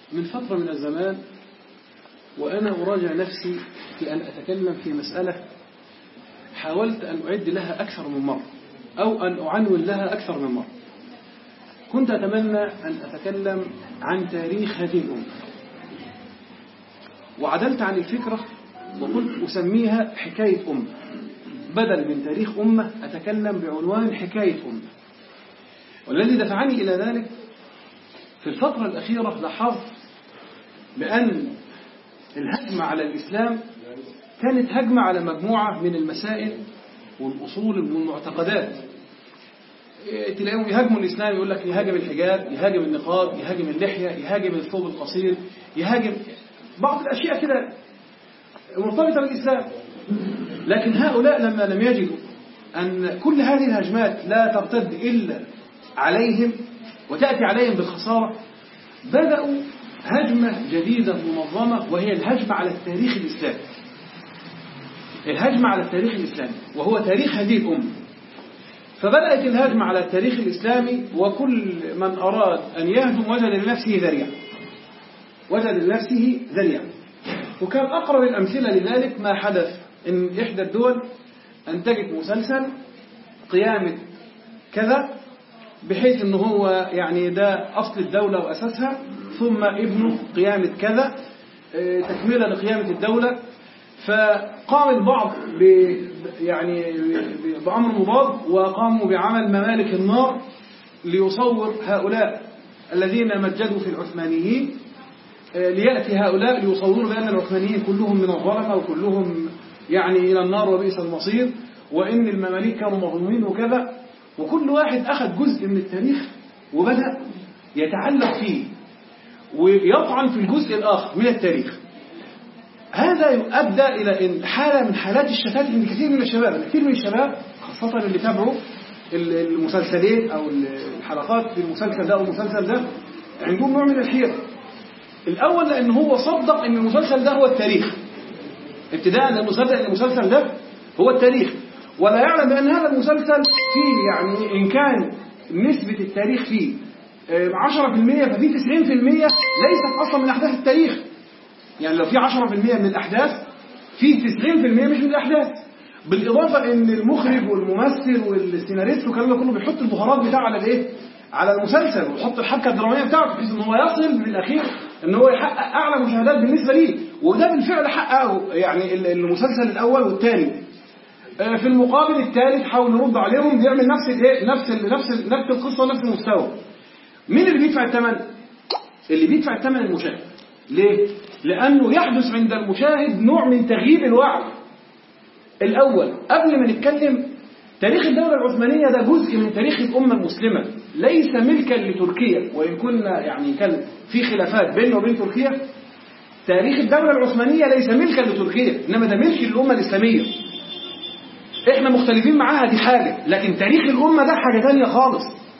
من فترة من الزمان وأنا أراجع نفسي في أن أتكلم في مسألة حاولت أن أعد لها أكثر من مرة أو أن أعنون لها أكثر من مرة كنت أتمنى أن أتكلم عن تاريخ هذه الأمة وعدلت عن الفكرة وقلت أسميها حكاية أمة بدل من تاريخ أمة أتكلم بعنوان حكاية أمة والذي دفعني إلى ذلك في الفترة الأخيرة لاحظت بأن الهجمة على الإسلام كانت هجمة على مجموعة من المسائل والأصول والمعتقدات تلاقيهم يهاجموا الإسلام يقول لك يهاجم الحجاب يهاجم النقاب يهاجم اللحية يهاجم الثوب القصير يهاجم بعض الأشياء كده مرتبطة بالإسلام لكن هؤلاء لما لم يجدوا أن كل هذه الهجمات لا ترتد إلا عليهم وتأتي عليهم بالخسارة بدأوا هجمة جديدة منظمة وهي الهجمة على التاريخ الإسلامي الهجمة على التاريخ الإسلامي وهو تاريخ هذه الأمة فبدأت الهجمة على التاريخ الإسلامي وكل من أراد أن يهجم وجد لنفسه ذريعة وجد لنفسه ذريعة وكان أقرب الأمثلة لذلك ما حدث إن إحدى الدول أنتجت مسلسل قيامة كذا بحيث إن هو يعني ده أصل الدولة وأساسها ثم ابنه قيامة كذا تكملة لقيامة الدولة فقام البعض ب يعني بأمر مضاد وقاموا بعمل ممالك النار ليصور هؤلاء الذين مجدوا في العثمانيين ليأتي هؤلاء ليصوروا بأن العثمانيين كلهم من الظلمة وكلهم يعني إلى النار وبئس المصير وإن المماليك كانوا مظلومين وكذا وكل واحد أخذ جزء من التاريخ وبدأ يتعلق فيه ويطعن في الجزء الآخر من التاريخ هذا يؤدى إلى إن حالة من حالات الشتات عند كثير من الشباب كثير من الشباب خاصة اللي تابعوا المسلسلين أو الحلقات في المسلسل ده أو المسلسل ده عندهم نوع من الحيرة الأول لأن هو صدق أن المسلسل ده هو التاريخ ابتداء لأنه صدق أن المسلسل ده هو التاريخ ولا يعلم بأن هذا المسلسل فيه يعني إن كان نسبة التاريخ فيه 10% ففي 90% ليست أصلا من أحداث التاريخ يعني لو في 10% من الأحداث في 90% مش من الأحداث بالإضافة إن المخرج والممثل والسيناريست والكلام ده كله بيحط البهارات بتاعه على الإيه؟ على المسلسل ويحط الحبكة الدرامية بتاعته بحيث إن هو يصل بالأخير إن هو يحقق أعلى مشاهدات بالنسبة ليه وده بالفعل حققه يعني المسلسل الأول والثاني في المقابل الثالث حاول يرد عليهم بيعمل نفس الايه نفس ال نفس ال نفس القصه ونفس المستوى مين اللي بيدفع الثمن اللي بيدفع الثمن المشاهد ليه لانه يحدث عند المشاهد نوع من تغييب الوعي الاول قبل ما نتكلم تاريخ الدولة العثمانية ده جزء من تاريخ الأمة المسلمة ليس ملكا لتركيا وإن كنا يعني كان في خلافات بيننا وبين تركيا تاريخ الدولة العثمانية ليس ملكا لتركيا إنما ده ملك للأمة الإسلامية احنا مختلفين معاها دي حاجة لكن تاريخ الأمة ده حاجة تانية خالص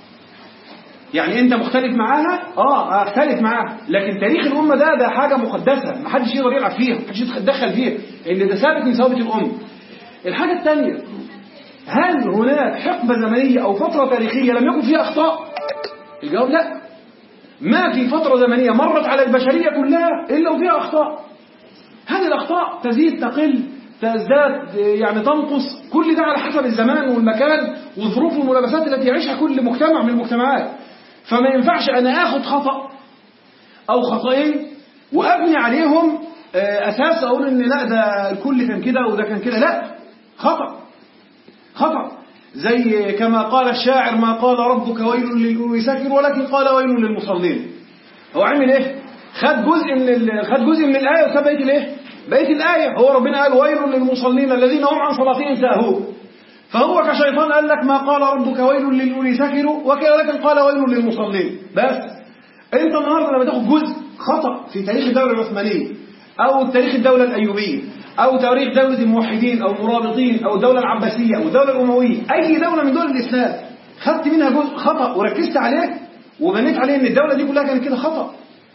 يعني انت مختلف معاها اه اختلف معاها لكن تاريخ الأمة ده ده حاجة مقدسة محدش يقدر يلعب فيها محدش يتدخل فيها ان ده ثابت من ثوابت الأمة الحاجة الثانية هل هناك حقبة زمنية أو فترة تاريخية لم يكن فيها أخطاء الجواب لا ما في فترة زمنية مرت على البشرية كلها إلا وفيها أخطاء هذه الأخطاء تزيد تقل تزداد يعني تنقص كل ده على حسب الزمان والمكان والظروف والملابسات التي يعيشها كل مجتمع من المجتمعات فما ينفعش أنا آخد خطأ أو خطأين وأبني عليهم أساس أقول إن لا ده الكل كان كده وده كان كده لا خطأ خطأ زي كما قال الشاعر ما قال ربك ويل للمساكر ولكن قال ويل للمصلين هو عمل ايه خد جزء من خد جزء من الايه وساب بقيه الايه بقيه الايه هو ربنا قال ويل للمصلين الذين هم عن صلاتهم ساهون فهو كشيطان قال لك ما قال ربك ويل للأولي سكروا ولكن قال ويل للمصلين بس انت النهارده لما تاخد جزء خطأ في تاريخ الدولة العثمانية او تاريخ الدولة الأيوبية أو تاريخ دولة الموحدين أو المرابطين أو الدولة العباسية أو الدولة الأموية أي دولة من دول الإسلام خدت منها جزء خطأ وركزت عليه وبنيت عليه أن الدولة دي كلها كانت كده خطأ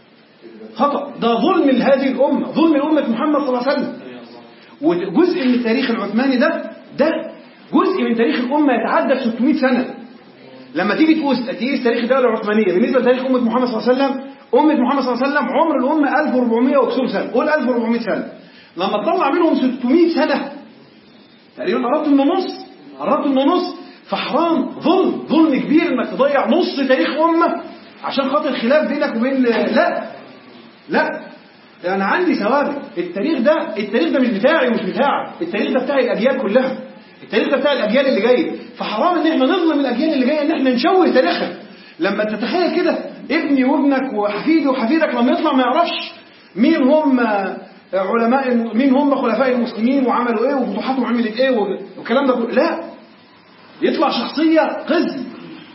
خطأ ده ظلم لهذه الأمة ظلم لأمة محمد صلى الله عليه وسلم وجزء من التاريخ العثماني ده ده جزء من تاريخ الأمة يتعدى 600 سنة لما تيجي تقيس تقيس تاريخ الدوله العثمانيه بالنسبه لتاريخ امه محمد صلى الله عليه وسلم امه محمد صلى الله عليه وسلم عمر الامه 1400 وكسور سنه قول 1400 سنه لما تطلع منهم 600 سنه تقريبا قربت من النص قربت من النص فحرام ظلم ظلم كبير انك تضيع نص تاريخ امه عشان خاطر خلاف بينك وبين لا لا انا عندي ثوابت التاريخ ده التاريخ ده مش بتاعي ومش بتاعك التاريخ ده بتاع الاجيال كلها التاريخ ده بتاع الاجيال اللي جايه فحرام ان احنا نظلم الاجيال اللي جايه ان احنا نشوه تاريخها لما تتخيل كده ابني وابنك وحفيدي وحفيدك لما يطلع ما يعرفش مين هم علماء مين هم خلفاء المسلمين وعملوا ايه وفتوحاتهم عملت ايه والكلام ده كله لا يطلع شخصيه قزم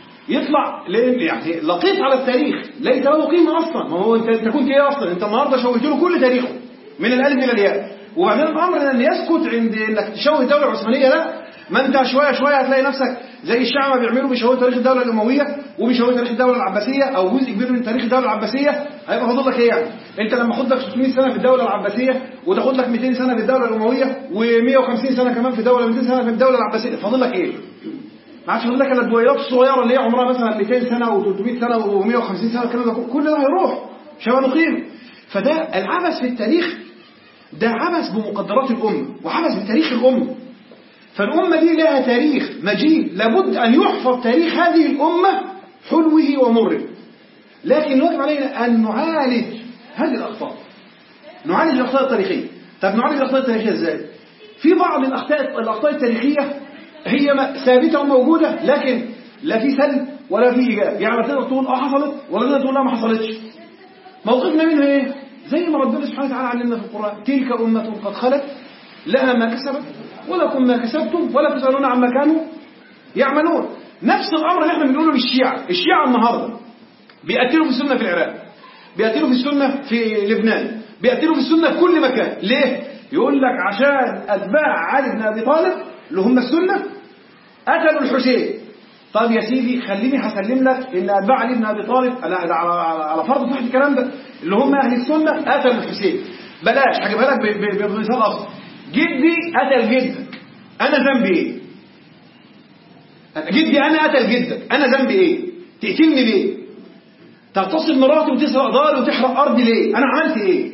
يطلع يعني لقيط على التاريخ ليس له قيمه اصلا ما هو انت انت كنت ايه اصلا انت النهارده شوهت له كل تاريخه من الالف الى الياء وبعدين الامر ان يسكت عند انك تشوه الدوله العثمانيه لا ما انت شويه شويه هتلاقي نفسك زي الشيعة ما بيعملوا بيشوهوا تاريخ الدوله الامويه وبيشوهوا تاريخ الدوله العباسيه او جزء كبير من تاريخ الدوله العباسيه هيبقى فاضل لك ايه يعني؟ انت لما خد لك 600 سنه في الدوله العباسيه وتاخد لك 200 سنه في الدوله الامويه و150 سنه كمان في دوله 200 سنه في الدوله العباسيه فاضل لك ايه؟ ما عادش فاضل لك الا الدويلات الصغيره اللي هي عمرها مثلا 200 سنه و300 سنه و150 سنه الكلام ده كل ده هيروح مش هيبقى له قيمه فده العبث في التاريخ ده عبث بمقدرات الامه وعبث بتاريخ الامه فالأمة دي لها تاريخ مجيد لابد أن يحفظ تاريخ هذه الأمة حلوه ومره لكن يجب علينا أن نعالج هذه الأخطاء نعالج الأخطاء التاريخية طب نعالج الأخطاء التاريخية إزاي؟ في بعض الأخطاء الأخطاء التاريخية هي ثابتة وموجودة لكن لا في سلب ولا في إيجاب يعني تقدر تقول اه حصلت ولا تقدر تقول لا ما حصلتش موقفنا منها ايه؟ زي ما ربنا سبحانه وتعالى علمنا في القرآن تلك أمة قد خلت لها ما كسبت ولكم ما كسبتم ولا تسألون عما كانوا يعملون نفس الأمر اللي احنا بنقوله للشيعة الشيعة النهاردة بيقتلوا في السنة في العراق بيقتلوا في السنة في لبنان بيقتلوا في السنة في كل مكان ليه؟ يقول لك عشان أتباع علي بن أبي طالب اللي هم السنة قتلوا الحسين طب يا سيدي خليني هسلم لك ان اتباع علي بن ابي طالب على على على فرض صحه الكلام ده اللي هم اهل السنه قتلوا الحسين بلاش هجيبها لك بمثال ابسط جدي قتل جدك انا ذنبي ايه جدي انا قتل جدك انا ذنبي ايه تقتلني ليه تغتصب مراتي وتسرق داري وتحرق ارضي ليه انا عملت ايه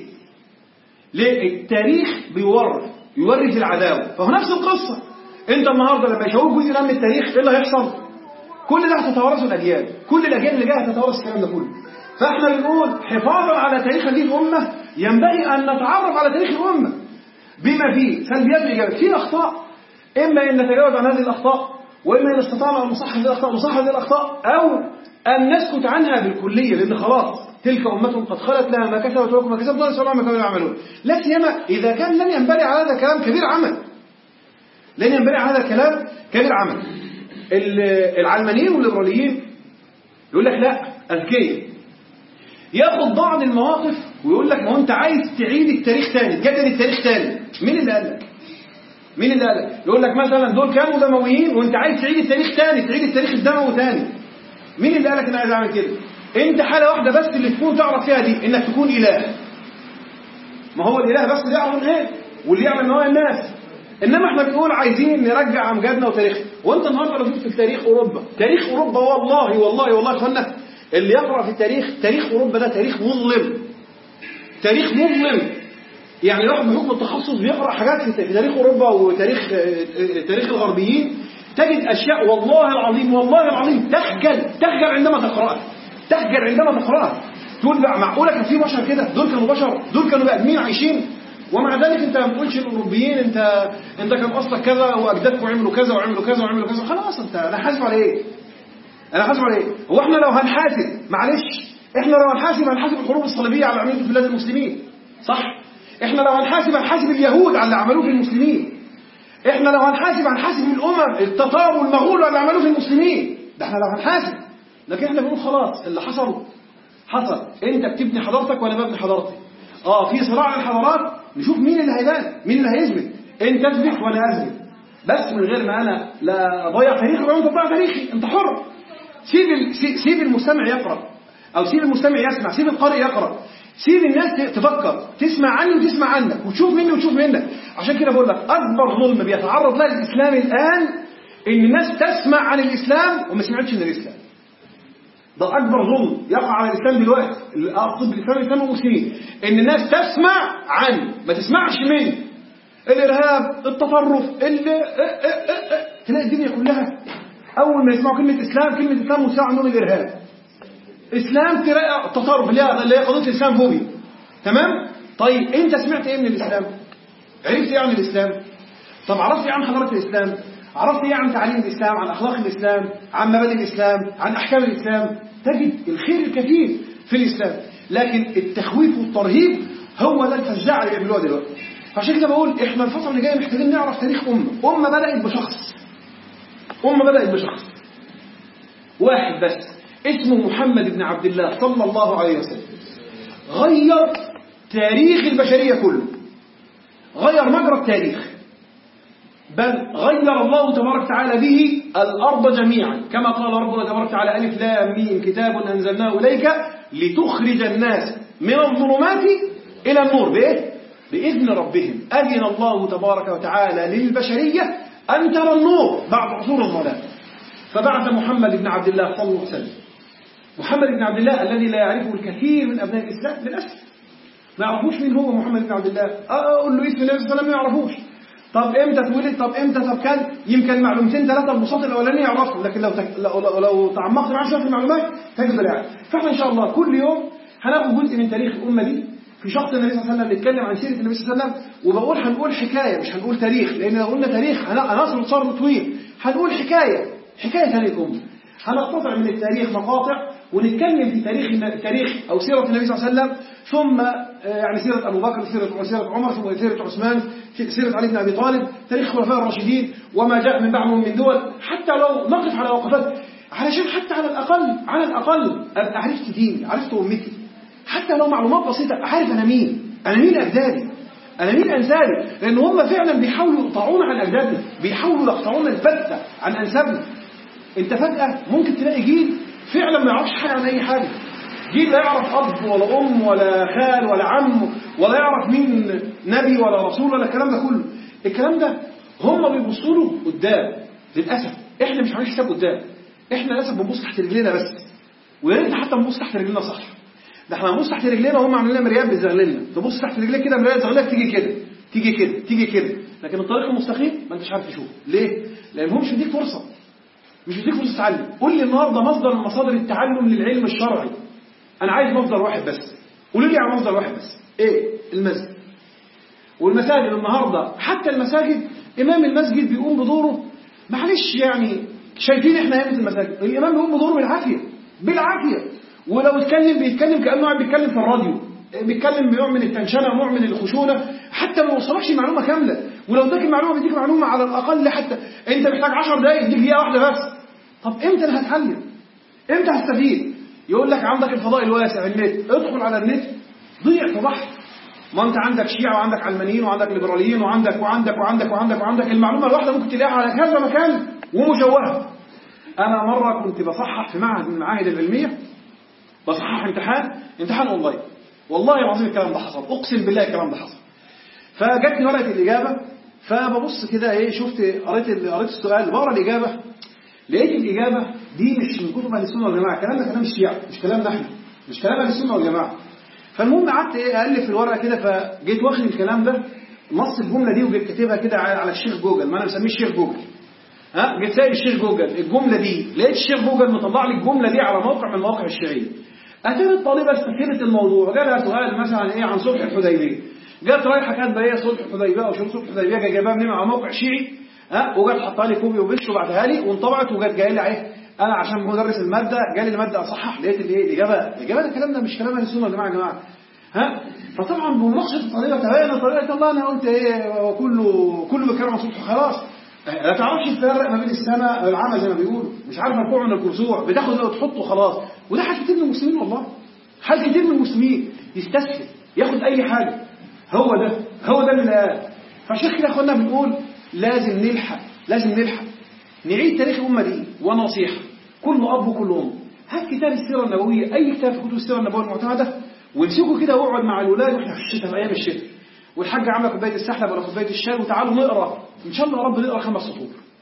ليه التاريخ بيورث يورث العداوه فهو نفس القصه انت النهارده لما يشوفوك جزء من التاريخ ايه اللي هيحصل كل ده هتتوارثه الاجيال كل الاجيال اللي جايه هتتوارث الكلام ده كله فاحنا بنقول حفاظا على تاريخ هذه الامه ينبغي ان نتعرف على تاريخ الامه بما فيه سلبيات وايجابيات في اخطاء اما ان نتجاوز عن هذه الاخطاء واما ان استطعنا ان نصحح هذه الاخطاء نصحح هذه الاخطاء او ان نسكت عنها بالكليه لان خلاص تلك امه قد خلت لها ما كسبت ولكم ما كسبت ولا يسالون عما كانوا يعملون لا سيما اذا كان لن ينبني على هذا الكلام كبير عمل لن ينبني على هذا الكلام كبير عمل العلمانيين والليبراليين يقول لك لا اذكياء ياخد بعض المواقف ويقول لك ما هو انت عايز تعيد التاريخ تاني تجدد التاريخ تاني مين اللي قال لك مين اللي قال لك يقول لك مثلا دول كانوا دمويين وانت عايز تعيد التاريخ تاني تعيد التاريخ الدموي تاني مين اللي قال لك انا عايز اعمل كده انت حاله واحده بس اللي تكون تعرف فيها دي انك تكون اله ما هو الاله بس اللي يعرف ايه واللي يعمل ان هو الناس انما احنا بنقول عايزين نرجع امجادنا وتاريخنا وانت النهارده لو في تاريخ اوروبا تاريخ اوروبا والله والله والله يا اخوانا اللي يقرا في التاريخ تاريخ اوروبا ده تاريخ مظلم تاريخ مظلم يعني الواحد بحكم التخصص بيقرا حاجات في تاريخ اوروبا وتاريخ تاريخ الغربيين تجد اشياء والله العظيم والله العظيم تخجل تخجل عندما تقراها تخجل عندما تقراها تقول بقى معقوله كان في بشر كده دول كانوا بشر دول كانوا بني ادمين عايشين ومع ذلك انت ما بتقولش الاوروبيين انت انت كان اصلك كذا واجدادكم عملوا كذا وعملوا كذا وعملوا كذا خلاص انت انا حاسب على ايه؟ انا حاسب على ايه؟ هو احنا لو هنحاسب معلش احنا لو هنحاسب هنحاسب الحروب الصليبيه على اللي عملوه في بلاد المسلمين صح؟ احنا لو هنحاسب هنحاسب اليهود على اللي عملوه في المسلمين احنا لو هنحاسب هنحاسب الامم التتار والمغول على اللي عملوه في المسلمين ده احنا لو هنحاسب لكن احنا بنقول خلاص اللي حصل حصل انت بتبني حضارتك وانا ببني حضارتي اه في صراع الحضارات نشوف مين اللي هيبان مين اللي هيثبت انت تثبت وانا اثبت بس من غير ما انا لا اضيع تاريخي ولا انت تضيع تاريخي انت حر سيب سيب المستمع يقرا او سيب المستمع يسمع سيب القارئ يقرا سيب الناس تفكر تسمع عني وتسمع عنك وتشوف مني وتشوف منك عشان كده بقول لك اكبر ظلم بيتعرض له الاسلام الان ان الناس تسمع عن الاسلام وما سمعتش من الاسلام ده اكبر ظلم يقع على الاسلام دلوقتي اقصد بالاسلام الاسلام والمسلمين ان الناس تسمع عنه ما تسمعش منه الارهاب التطرف ال تلاقي الدنيا كلها اول ما يسمعوا كلمه اسلام كلمه اسلام مساوي عندهم الارهاب اسلام تلاقي التطرف اللي هي اللي هي قضيه الاسلام فوبيا تمام طيب انت سمعت ايه من الاسلام عرفت ايه عن الاسلام طب عرفت ايه عن حضاره الاسلام عرفت ايه عن تعليم الاسلام عن اخلاق الاسلام عن مبادئ الاسلام عن احكام الاسلام تجد الخير الكثير في الاسلام لكن التخويف والترهيب هو ده الفزاعه اللي بيعملوها دلوقتي عشان كده بقول احنا الفتره اللي جايه محتاجين نعرف تاريخ امه امه بدات بشخص امه بدات بشخص واحد بس اسمه محمد بن عبد الله صلى الله عليه وسلم غير تاريخ البشريه كله غير مجرى التاريخ بل غير الله تبارك وتعالى به الأرض جميعا كما قال ربنا تبارك وتعالى ألف لام ميم كتاب أنزلناه إليك لتخرج الناس من الظلمات إلى النور بإيه؟ بإذن ربهم أذن الله تبارك وتعالى للبشرية أن ترى النور بعد عصور الظلام فبعث محمد بن عبد الله صلى الله عليه وسلم محمد بن عبد الله الذي لا يعرفه الكثير من أبناء الإسلام للأسف ما يعرفوش مين هو محمد بن عبد الله أقول له اسم النبي صلى الله عليه وسلم ما يعرفوش طب امتى اتولد طب امتى طب كان يمكن معلومتين ثلاثه البساط الاولاني يعرفهم لكن لو تك... لو, لو, لو تعمقت معاه شويه في المعلومات تجد لا يعرف فاحنا ان شاء الله كل يوم هناخد جزء من تاريخ الامه دي في شخص النبي صلى الله عليه وسلم نتكلم عن سيره النبي صلى الله عليه وسلم وبقول هنقول حكايه مش هنقول تاريخ لان لو قلنا تاريخ هنصل صار طويل هنقول حكايه حكايه تاريخ الامه هنقتطع من التاريخ مقاطع ونتكلم في تاريخ تاريخ او سيره النبي صلى الله عليه وسلم ثم يعني سيره ابو بكر سيره سيره عمر ثم سيره عثمان سيره علي بن ابي طالب تاريخ الخلفاء الراشدين وما جاء من بعدهم من دول حتى لو نقف على وقفات علشان حتى على الاقل على الاقل ابقى عرفت ديني عرفت امتي حتى لو معلومات بسيطه عارف انا مين انا مين اجدادي انا مين انسابي لان هم فعلا بيحاولوا يقطعونا عن اجدادنا بيحاولوا يقطعونا البتة عن انسابنا انت فجاه ممكن تلاقي جيل فعلا ما يعرفش حاجه عن اي حاجه جيل لا يعرف اب ولا ام ولا خال ولا عم ولا يعرف مين نبي ولا رسول ولا الكلام ده كله الكلام ده هم بيبصوا له قدام للاسف احنا مش عاملين حساب قدام احنا للاسف بنبص تحت رجلينا بس ويا ريتنا حتى نبص تحت رجلينا صح ده احنا بنبص تحت رجلينا وهم عاملين لنا مرايات بتزغللنا تبص تحت رجليك كده مرايه تزغللك تيجي كده تيجي كده تيجي كده لكن الطريق المستقيم ما انتش عارف تشوفه ليه؟ لان هم مش مديك فرصه مش بيديك فرصه تتعلم قول لي النهارده مصدر من مصادر التعلم للعلم الشرعي انا عايز مصدر واحد بس قولوا لي على مصدر واحد بس ايه المسجد والمساجد النهارده حتى المساجد امام المسجد بيقوم بدوره معلش يعني شايفين احنا ايام المساجد الامام بيقوم بدوره بالعافيه بالعافيه ولو اتكلم بيتكلم كانه قاعد بيتكلم في الراديو بيتكلم بنوع من التنشنه ونوع من الخشونه حتى ما وصلكش المعلومه كامله ولو اداك المعلومه بيديك معلومه على الاقل حتى انت محتاج 10 دقائق يديك دقيقه واحده بس طب امتى انا هتعلم امتى هستفيد يقول لك عندك الفضاء الواسع النت ادخل على النت ضيع في بحر ما انت عندك شيعة وعندك علمانيين وعندك ليبراليين وعندك وعندك وعندك وعندك وعندك المعلومة الواحدة ممكن تلاقيها على كذا مكان ومشوهة أنا مرة كنت بصحح في معهد من المعاهد العلمية بصحح امتحان امتحان اونلاين والله العظيم الكلام ده حصل اقسم بالله الكلام ده حصل فجاتني ورقه الاجابه فببص كده ايه شفت قريت قريت السؤال بقرا الاجابه لقيت الاجابه دي مش من كتب اهل السنه والجماعه الكلام ده كلام الشيعه مش كلامنا احنا مش كلام اهل السنه والجماعه فالمهم قعدت ايه الف في الورقه كده فجيت واخد الكلام ده نص الجمله دي وجيت كاتبها كده على الشيخ جوجل ما انا مسميه الشيخ جوجل ها جيت سائل الشيخ جوجل الجمله دي لقيت الشيخ جوجل مطلع لي الجمله دي على موقع من المواقع الشيعيه اتاري الطالبه استفهمت الموضوع جالها سؤال مثلا ايه عن صلح الحديبيه جت رايحه كاتبه ايه صلح الحديبيه او شوف صلح الحديبيه جايباها منين على موقع شيعي ها وجت حطها لي كوبي وبش وبعتها لي وانطبعت وجت جايه لي ايه انا عشان مدرس الماده جالي الماده اصحح لقيت الايه الاجابه الاجابه ده الكلام ده مش كلام اهل السنه يا جماعه يا جماعه ها فطبعا بمناقشه الطريقه تبين طريقه الله انا قلت ايه وكله كله بيتكلم عن صلح خلاص لا تعرفش تفرق ما بين السماء والعمى زي ما بيقولوا مش عارف مرفوع من الكرسوع بتاخد لو تحطه خلاص وده حال كتير من المسلمين والله حال كتير من المسلمين يستسهل ياخد اي حاجه هو ده هو ده اللي قال فعشان كده اخوانا بنقول لازم نلحق لازم نلحق نعيد تاريخ الامه دي ونصيحه كل اب وكل ام هات كتاب السيره النبويه اي كتاب في كتب السيره النبويه المعتمده وامسكه كده واقعد مع الولاد واحنا في الشتاء في ايام الشتاء والحاجه عامله كوبايه السحلب ولا كوبايه الشاي وتعالوا نقرا ان شاء الله يا رب نقرا خمس سطور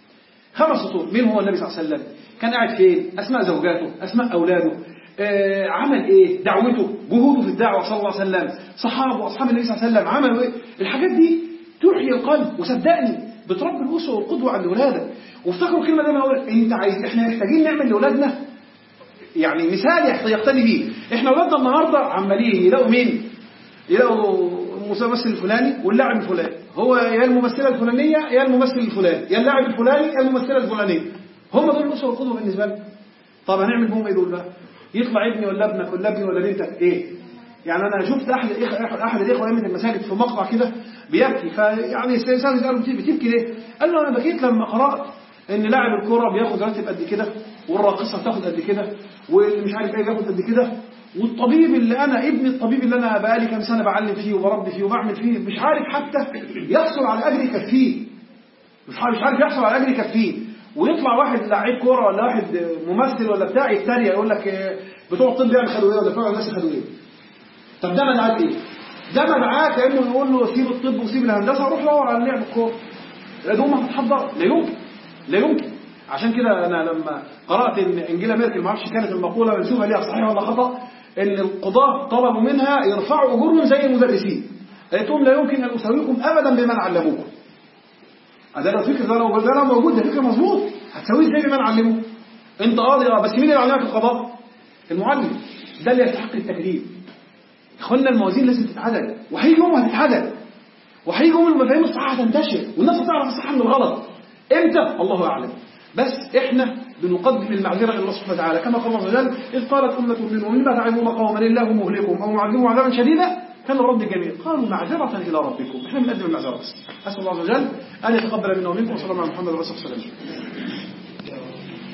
خمس سطور مين هو النبي صلى الله عليه وسلم كان قاعد فين أسماء زوجاته أسماء أولاده آه عمل إيه دعوته جهوده في الدعوة صلى الله عليه وسلم صحابه وأصحاب النبي صلى الله عليه وسلم عملوا إيه الحاجات دي تحيي القلب وصدقني بتربي الأسوة والقدوة عند أولادك وافتكروا الكلمة دي أقول أنت عايز إحنا محتاجين نعمل لأولادنا يعني مثال يقتدي بيه إحنا أولادنا النهاردة عمالين يلاقوا مين يلاقوا الممثل الفلاني واللاعب الفلاني هو يا الممثلة الفلانية يا الممثل الفلاني يا اللاعب الفلاني يا الممثلة الفلانية هم دول الأسوة والقدوة بالنسبة لنا طب هنعمل بهم ايه دول بقى يطلع ابني ولا ابنك ولا ابني ولا بنتك ايه يعني انا شفت احد الإخ- احد الاخوه ايام المساجد في مقطع كده بيبكي فيعني الانسان يساله بتبكي ليه؟ قال له انا بكيت لما قرات ان لاعب الكوره بياخد راتب قد كده والراقصه بتاخد قد كده واللي مش عارف ايه بياخد قد كده والطبيب اللي انا ابن الطبيب اللي انا بقالي كام سنه بعلم فيه وبربي فيه وبعمل فيه مش عارف حتى يحصل على اجر يكفيه مش عارف مش عارف يحصل على اجر يكفيه ويطلع واحد لعيب كوره ولا واحد ممثل ولا بتاع يتريق يقول لك آه، بتوع الطب يعني خدوا ايه ولا بتوع الناس خدوا ايه طب ده مدعاك ايه؟ ده مدعاك كانه يقول له سيب الطب وسيب الهندسه وروح دور على لعب الكوره لا دول ما هتحضر لا يمكن لا يمكن عشان كده انا لما قرات ان انجيلا ميركل ما اعرفش كانت المقوله منسوبه ليها صحيح ولا خطا ان القضاه طلبوا منها يرفعوا اجورهم زي المدرسين قالت لهم لا يمكن ان اساويكم ابدا بمن علموكم ده لو فكر ده لو ده لو موجود ده فكر مظبوط هتساويه ازاي بمن علموه انت قاضي اه بس مين اللي علمك القضاء المعلم ده اللي يستحق التكليف اخوانا الموازين لازم تتعدل وهيجي يوم هتتعدل وهيجي يوم المفاهيم الصحيحه هتنتشر والناس هتعرف الصح من الغلط امتى الله اعلم بس احنا بنقدم المعذره الى الله سبحانه وتعالى كما قال الله عز وجل اذ قالت امه منهم لما تعظون قوما الله مهلكهم او معذبهم عذابا شديدا كان الرد جميل قالوا معذره الى ربكم احنا بنقدم المعذره بس اسال الله عز وجل ان يتقبل منا ومنكم وصلى الله على محمد وعلى اله وصحبه وسلم